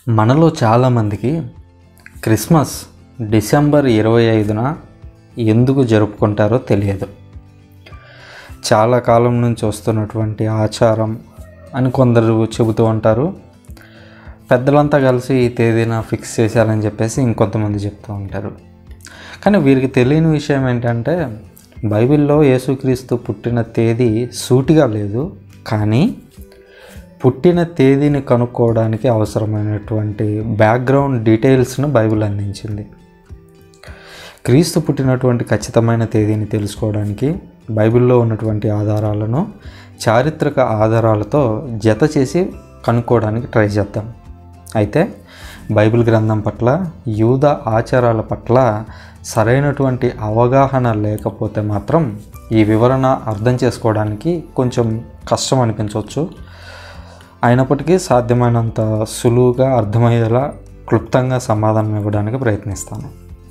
మనలో చాలామందికి Christmas December ఇరవై ఐదున ఎందుకు జరుపుకుంటారో తెలియదు చాలా కాలం నుంచి వస్తున్నటువంటి ఆచారం అని కొందరు చెబుతూ ఉంటారు పెద్దలంతా కలిసి ఈ తేదీన ఫిక్స్ చేశారని చెప్పేసి ఇంకొంతమంది చెప్తూ ఉంటారు కానీ వీరికి తెలియని విషయం ఏంటంటే బైబిల్లో యేసుక్రీస్తు పుట్టిన తేదీ సూటిగా లేదు కానీ పుట్టిన తేదీని కనుక్కోవడానికి అవసరమైనటువంటి బ్యాక్గ్రౌండ్ డీటెయిల్స్ను బైబిల్ అందించింది క్రీస్తు పుట్టినటువంటి ఖచ్చితమైన తేదీని తెలుసుకోవడానికి బైబిల్లో ఉన్నటువంటి ఆధారాలను చారిత్రక ఆధారాలతో జత చేసి కనుక్కోవడానికి ట్రై చేద్దాం అయితే బైబిల్ గ్రంథం పట్ల యూద ఆచారాల పట్ల సరైనటువంటి అవగాహన లేకపోతే మాత్రం ఈ వివరణ అర్థం చేసుకోవడానికి కొంచెం కష్టం అనిపించవచ్చు అయినప్పటికీ సాధ్యమైనంత సులువుగా అర్థమయ్యేలా క్లుప్తంగా సమాధానం ఇవ్వడానికి ప్రయత్నిస్తాను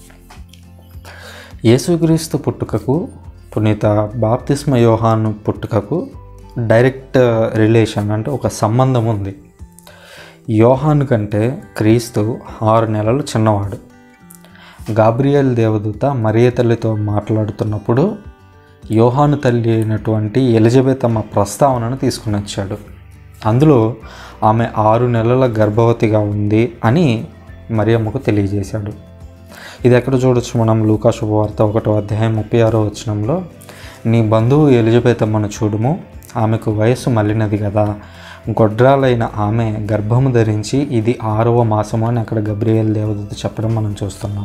యేసుక్రీస్తు పుట్టుకకు పునీత బాప్తిస్మ యోహాను పుట్టుకకు డైరెక్ట్ రిలేషన్ అంటే ఒక సంబంధం ఉంది యోహాను కంటే క్రీస్తు ఆరు నెలలు చిన్నవాడు గాబ్రియల్ దేవదూత మరియ తల్లితో మాట్లాడుతున్నప్పుడు యోహాను తల్లి అయినటువంటి ఎలిజబెత్ అమ్మ ప్రస్తావనను తీసుకుని వచ్చాడు అందులో ఆమె ఆరు నెలల గర్భవతిగా ఉంది అని మరియమ్మకు తెలియజేశాడు ఇది ఎక్కడ చూడొచ్చు మనం లూకా శుభవార్త ఒకటో అధ్యాయం ముప్పై ఆరో వచనంలో నీ బంధువు ఎలిజబెత్ అమ్మను చూడుము ఆమెకు వయస్సు మళ్ళినది కదా గొడ్రాలైన ఆమె గర్భము ధరించి ఇది ఆరవ మాసము అని అక్కడ గబ్రియల్ దేవదూత చెప్పడం మనం చూస్తున్నాం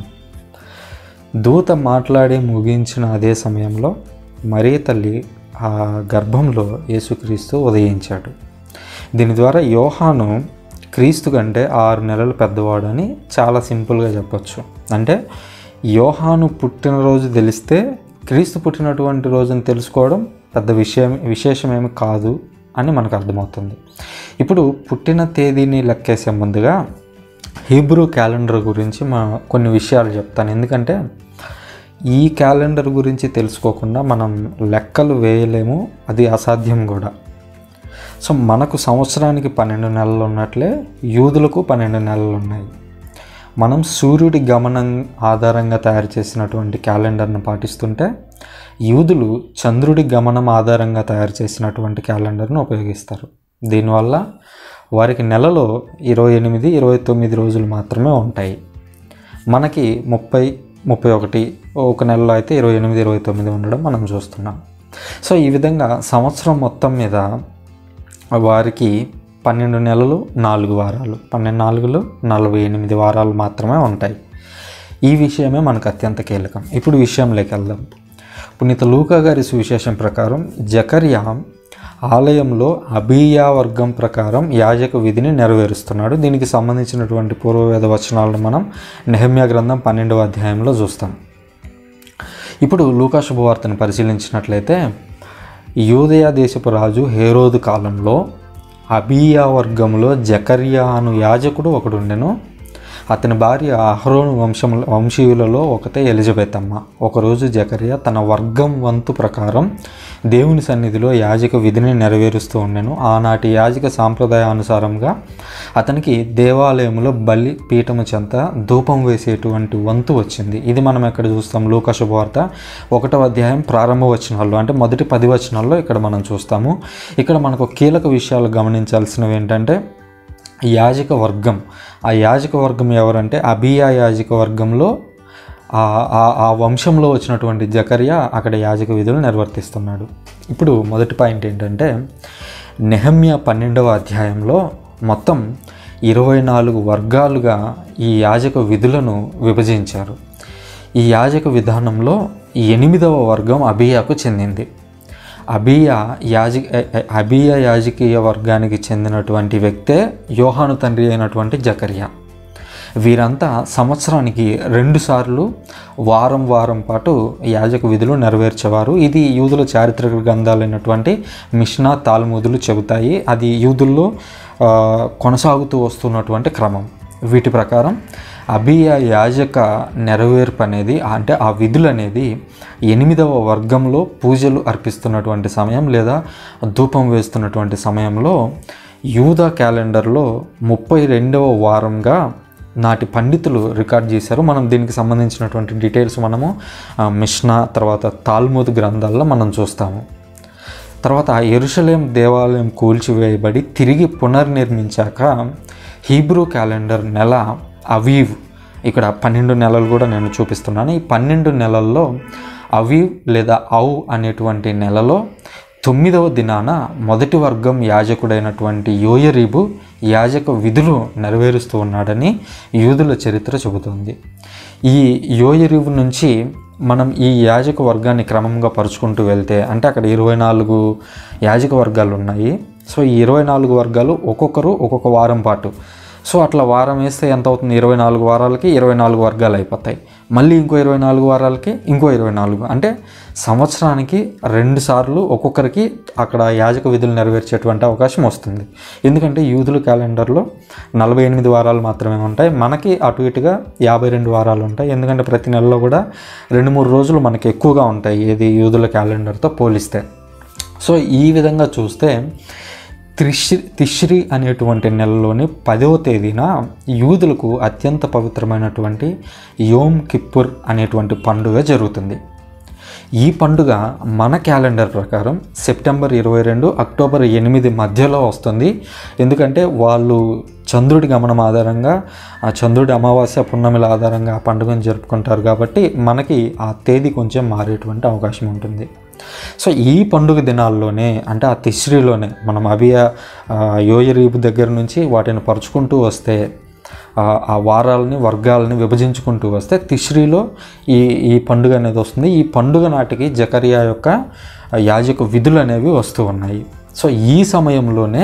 దూత మాట్లాడి ముగించిన అదే సమయంలో మరీ తల్లి ఆ గర్భంలో యేసుక్రీస్తు ఉదయించాడు దీని ద్వారా యోహాను క్రీస్తు కంటే ఆరు నెలలు పెద్దవాడని చాలా సింపుల్గా చెప్పొచ్చు అంటే యోహాను పుట్టినరోజు తెలిస్తే క్రీస్తు పుట్టినటువంటి రోజుని తెలుసుకోవడం పెద్ద విషయం విశేషమేమి కాదు అని మనకు అర్థమవుతుంది ఇప్పుడు పుట్టిన తేదీని లెక్కేసే ముందుగా హీబ్రూ క్యాలెండర్ గురించి మా కొన్ని విషయాలు చెప్తాను ఎందుకంటే ఈ క్యాలెండర్ గురించి తెలుసుకోకుండా మనం లెక్కలు వేయలేము అది అసాధ్యం కూడా సో మనకు సంవత్సరానికి పన్నెండు నెలలు ఉన్నట్లే యూదులకు పన్నెండు నెలలు ఉన్నాయి మనం సూర్యుడి గమనం ఆధారంగా తయారు చేసినటువంటి క్యాలెండర్ను పాటిస్తుంటే యూదులు చంద్రుడి గమనం ఆధారంగా తయారు చేసినటువంటి క్యాలెండర్ను ఉపయోగిస్తారు దీనివల్ల వారికి నెలలో ఇరవై ఎనిమిది ఇరవై తొమ్మిది రోజులు మాత్రమే ఉంటాయి మనకి ముప్పై ముప్పై ఒకటి ఒక నెలలో అయితే ఇరవై ఎనిమిది ఇరవై తొమ్మిది ఉండడం మనం చూస్తున్నాం సో ఈ విధంగా సంవత్సరం మొత్తం మీద వారికి పన్నెండు నెలలు నాలుగు వారాలు పన్నెండు నాలుగులు నలభై ఎనిమిది వారాలు మాత్రమే ఉంటాయి ఈ విషయమే మనకు అత్యంత కీలకం ఇప్పుడు విషయంలోకి వెళ్దాం పునీత లూకా గారి సువిశేషం ప్రకారం జకర్యా ఆలయంలో అబీయా వర్గం ప్రకారం యాజక విధిని నెరవేరుస్తున్నాడు దీనికి సంబంధించినటువంటి పూర్వవేద వచనాలను మనం నెహమ్యా గ్రంథం పన్నెండవ అధ్యాయంలో చూస్తాం ఇప్పుడు లూకా శుభవార్తను పరిశీలించినట్లయితే యూదయ దేశపు రాజు హేరోదు కాలంలో అబీయా వర్గంలో జకర్యా అను యాజకుడు ఒకడు ఉండెను అతని భార్య అహరోను వంశం వంశీయులలో ఒకతే ఎలిజబెత్ అమ్మ ఒకరోజు జకర్యా తన వర్గం వంతు ప్రకారం దేవుని సన్నిధిలో యాజక విధిని నెరవేరుస్తూ ఉండెను ఆనాటి యాజక సాంప్రదాయానుసారంగా అతనికి దేవాలయంలో బలి పీఠము చెంత ధూపం వేసేటువంటి వంతు వచ్చింది ఇది మనం ఎక్కడ చూస్తాం లోక శుభవార్త ఒకటవ అధ్యాయం ప్రారంభ వచనాల్లో అంటే మొదటి పది వచనాల్లో ఇక్కడ మనం చూస్తాము ఇక్కడ మనకు కీలక విషయాలు గమనించాల్సినవి ఏంటంటే యాజక వర్గం ఆ యాజక వర్గం ఎవరంటే అబియా యాజక వర్గంలో ఆ వంశంలో వచ్చినటువంటి జకర్యా అక్కడ యాజక విధులు నిర్వర్తిస్తున్నాడు ఇప్పుడు మొదటి పాయింట్ ఏంటంటే నెహమ్య పన్నెండవ అధ్యాయంలో మొత్తం ఇరవై నాలుగు వర్గాలుగా ఈ యాజక విధులను విభజించారు ఈ యాజక విధానంలో ఎనిమిదవ వర్గం అబియాకు చెందింది అబియా యాజి అబియ యాజకీయ వర్గానికి చెందినటువంటి వ్యక్తే యోహాను తండ్రి అయినటువంటి జకర్యా వీరంతా సంవత్సరానికి రెండుసార్లు వారం వారం పాటు యాజక విధులు నెరవేర్చేవారు ఇది యూదుల చారిత్రక గ్రంథాలైనటువంటి మిష్నా తాల్ముదులు చెబుతాయి అది యూదుల్లో కొనసాగుతూ వస్తున్నటువంటి క్రమం వీటి ప్రకారం అభియ యాజక నెరవేర్పు అనేది అంటే ఆ విధులు అనేది ఎనిమిదవ వర్గంలో పూజలు అర్పిస్తున్నటువంటి సమయం లేదా ధూపం వేస్తున్నటువంటి సమయంలో యూదా క్యాలెండర్లో ముప్పై రెండవ వారంగా నాటి పండితులు రికార్డ్ చేశారు మనం దీనికి సంబంధించినటువంటి డీటెయిల్స్ మనము ఆ, మిష్నా తర్వాత తాల్మూద్ గ్రంథాల్లో మనం చూస్తాము తర్వాత ఆ ఎరుషలేం దేవాలయం కూల్చివేయబడి తిరిగి పునర్నిర్మించాక హీబ్రూ క్యాలెండర్ నెల అవీవ్ ఇక్కడ పన్నెండు నెలలు కూడా నేను చూపిస్తున్నాను ఈ పన్నెండు నెలల్లో అవీవ్ లేదా ఔ అనేటువంటి నెలలో తొమ్మిదవ దినాన మొదటి వర్గం యాజకుడైనటువంటి యోయరీబు యాజక విధులు నెరవేరుస్తూ ఉన్నాడని యూదుల చరిత్ర చెబుతుంది ఈ యోయరీబు నుంచి మనం ఈ యాజక వర్గాన్ని క్రమంగా పరుచుకుంటూ వెళ్తే అంటే అక్కడ ఇరవై నాలుగు యాజక వర్గాలు ఉన్నాయి సో ఈ ఇరవై నాలుగు వర్గాలు ఒక్కొక్కరు ఒక్కొక్క వారం పాటు సో అట్లా వారం వేస్తే ఎంత అవుతుంది ఇరవై నాలుగు వారాలకి ఇరవై నాలుగు వర్గాలు అయిపోతాయి మళ్ళీ ఇంకో ఇరవై నాలుగు వారాలకి ఇంకో ఇరవై నాలుగు అంటే సంవత్సరానికి రెండు సార్లు ఒక్కొక్కరికి అక్కడ యాజక విధులు నెరవేర్చేటువంటి అవకాశం వస్తుంది ఎందుకంటే యూదుల క్యాలెండర్లో నలభై ఎనిమిది వారాలు మాత్రమే ఉంటాయి మనకి అటు ఇటుగా యాభై రెండు వారాలు ఉంటాయి ఎందుకంటే ప్రతి నెలలో కూడా రెండు మూడు రోజులు మనకి ఎక్కువగా ఉంటాయి ఏది యూదుల క్యాలెండర్తో పోలిస్తే సో ఈ విధంగా చూస్తే త్రిశ్రీ తిశ్రీ అనేటువంటి నెలలోని పదవ తేదీన యూదులకు అత్యంత పవిత్రమైనటువంటి యోమ్ కిప్పుర్ అనేటువంటి పండుగ జరుగుతుంది ఈ పండుగ మన క్యాలెండర్ ప్రకారం సెప్టెంబర్ ఇరవై రెండు అక్టోబర్ ఎనిమిది మధ్యలో వస్తుంది ఎందుకంటే వాళ్ళు చంద్రుడి గమనం ఆధారంగా ఆ చంద్రుడి అమావాస్య పున్నమిల ఆధారంగా ఆ పండుగను జరుపుకుంటారు కాబట్టి మనకి ఆ తేదీ కొంచెం మారేటువంటి అవకాశం ఉంటుంది సో ఈ పండుగ దినాల్లోనే అంటే ఆ తిశ్రీలోనే మనం అభియ యోయరీపు దగ్గర నుంచి వాటిని పరుచుకుంటూ వస్తే ఆ ఆ వారాలని వర్గాలని విభజించుకుంటూ వస్తే తిశ్రీలో ఈ ఈ పండుగ అనేది వస్తుంది ఈ పండుగ నాటికి జకరియా యొక్క యాజక విధులు అనేవి వస్తూ ఉన్నాయి సో ఈ సమయంలోనే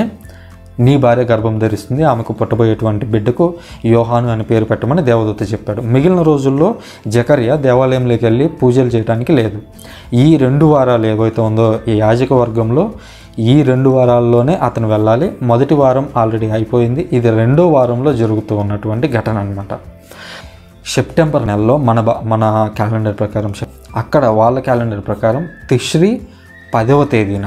నీ భార్య గర్భం ధరిస్తుంది ఆమెకు పుట్టబోయేటువంటి బిడ్డకు యోహాను అని పేరు పెట్టమని దేవదూత చెప్పాడు మిగిలిన రోజుల్లో జకర్య దేవాలయంలోకి వెళ్ళి పూజలు చేయడానికి లేదు ఈ రెండు వారాలు ఏవైతే ఉందో ఈ యాజక వర్గంలో ఈ రెండు వారాల్లోనే అతను వెళ్ళాలి మొదటి వారం ఆల్రెడీ అయిపోయింది ఇది రెండో వారంలో జరుగుతూ ఉన్నటువంటి ఘటన అనమాట సెప్టెంబర్ నెలలో మన బ- మన క్యాలెండర్ ప్రకారం సెప్- అక్కడ వాళ్ళ క్యాలెండర్ ప్రకారం తిశ్రీ పదవ తేదీన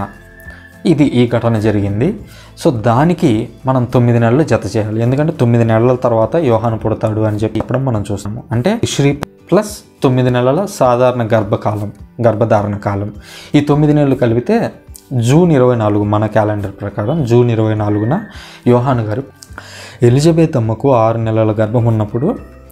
ఇది ఈ ఘటన జరిగింది సో దానికి మనం తొమ్మిది నెలలు జత చేయాలి ఎందుకంటే తొమ్మిది నెలల తర్వాత యోహాను పుడతాడు అని చెప్పి ఇప్పుడు మనం చూసాము అంటే శ్రీ ప్లస్ తొమ్మిది నెలల సాధారణ గర్భకాలం గర్భధారణ కాలం ఈ తొమ్మిది నెలలు కలిపితే జూన్ ఇరవై నాలుగు మన క్యాలెండర్ ప్రకారం జూన్ ఇరవై నాలుగున యోహాను గారు ఎలిజబెత్ అమ్మకు ఆరు నెలల గర్భం ఉన్నప్పుడు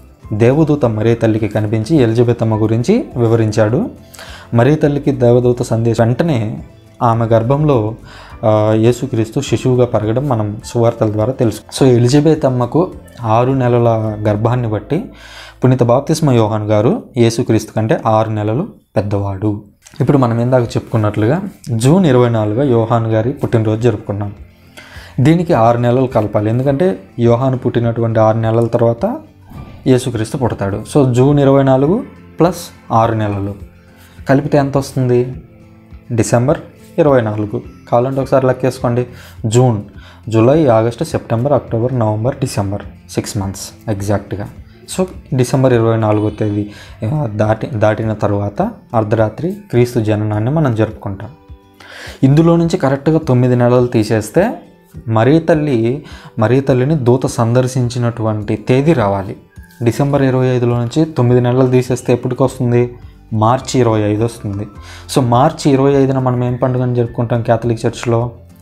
దేవదూత మరీ తల్లికి కనిపించి ఎలిజబెత్ అమ్మ గురించి వివరించాడు మరీ తల్లికి దేవదూత సందేశం వెంటనే ఆమె గర్భంలో ఆ, యేసుక్రీస్తు శిశువుగా పెరగడం మనం సువార్తల ద్వారా తెలుసు సో ఎలిజబెత్ అమ్మకు ఆరు నెలల గర్భాన్ని బట్టి పునీత బాప్తిస్మ యోహాన్ గారు యేసుక్రీస్తు కంటే ఆరు నెలలు పెద్దవాడు ఇప్పుడు మనం ఇందాక చెప్పుకున్నట్లుగా జూన్ ఇరవై నాలుగు యోహాన్ గారి పుట్టినరోజు జరుపుకున్నాం దీనికి ఆరు నెలలు కలపాలి ఎందుకంటే యోహాను పుట్టినటువంటి ఆరు నెలల తర్వాత యేసుక్రీస్తు పుడతాడు సో జూన్ ఇరవై నాలుగు ప్లస్ ఆరు నెలలు కలిపితే ఎంత వస్తుంది డిసెంబర్ ఇరవై నాలుగు కావాలంటే ఒకసారి లెక్కేసుకోండి June July August September October November December six months ఎగ్జాక్ట్గా సో డిసెంబర్ ఇరవై నాలుగో తేదీ ఆ, దాటి దాటిన తర్వాత అర్ధరాత్రి క్రీస్తు జననాన్ని మనం జరుపుకుంటాం ఇందులో నుంచి కరెక్ట్గా తొమ్మిది నెలలు తీసేస్తే మరీ తల్లి మరీ తల్లిని దూత సందర్శించినటువంటి తేదీ రావాలి డిసెంబర్ ఇరవై ఐదులో నుంచి తొమ్మిది నెలలు తీసేస్తే ఎప్పటికి వస్తుంది మార్చి ఇరవై ఐదు వస్తుంది సో మార్చి ఇరవై ఐదున మనం ఏం పండుగను జరుపుకుంటాం క్యాథలిక్ చర్చ్లో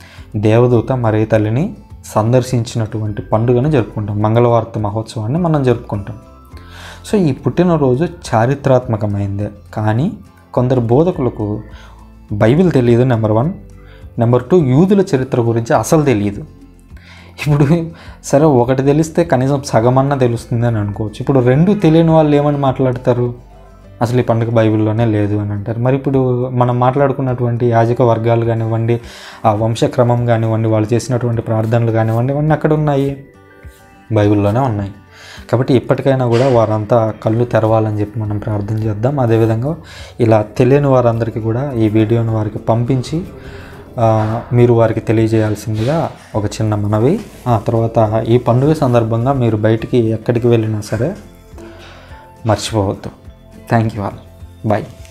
దేవదూత మరీ తల్లిని సందర్శించినటువంటి పండుగను జరుపుకుంటాం మంగళవార్త మహోత్సవాన్ని మనం జరుపుకుంటాం సో ఈ పుట్టినరోజు చారిత్రాత్మకమైందే కానీ కొందరు బోధకులకు బైబిల్ తెలియదు నెంబర్ వన్ నెంబర్ టూ యూదుల చరిత్ర గురించి అసలు తెలియదు ఇప్పుడు సరే ఒకటి తెలిస్తే కనీసం సగమన్నా తెలుస్తుంది అని అనుకోవచ్చు ఇప్పుడు రెండు తెలియని వాళ్ళు ఏమని మాట్లాడతారు అసలు ఈ పండుగ బైబిల్లోనే లేదు అని అంటారు మరి ఇప్పుడు మనం మాట్లాడుకున్నటువంటి యాజక వర్గాలు కానివ్వండి ఆ వంశక్రమం కానివ్వండి వాళ్ళు చేసినటువంటి ప్రార్థనలు కానివ్వండి ఇవన్నీ అక్కడ ఉన్నాయి బైబిల్లోనే ఉన్నాయి కాబట్టి ఇప్పటికైనా కూడా వారంతా కళ్ళు తెరవాలని చెప్పి మనం ప్రార్థన చేద్దాం అదేవిధంగా ఇలా తెలియని వారందరికీ కూడా ఈ వీడియోను వారికి పంపించి ఆ, మీరు వారికి తెలియజేయాల్సిందిగా ఒక చిన్న మనవి ఆ తర్వాత ఈ పండుగ సందర్భంగా మీరు బయటికి ఎక్కడికి వెళ్ళినా సరే మర్చిపోవద్దు థ్యాంక్ యూ ఆల్ బాయ్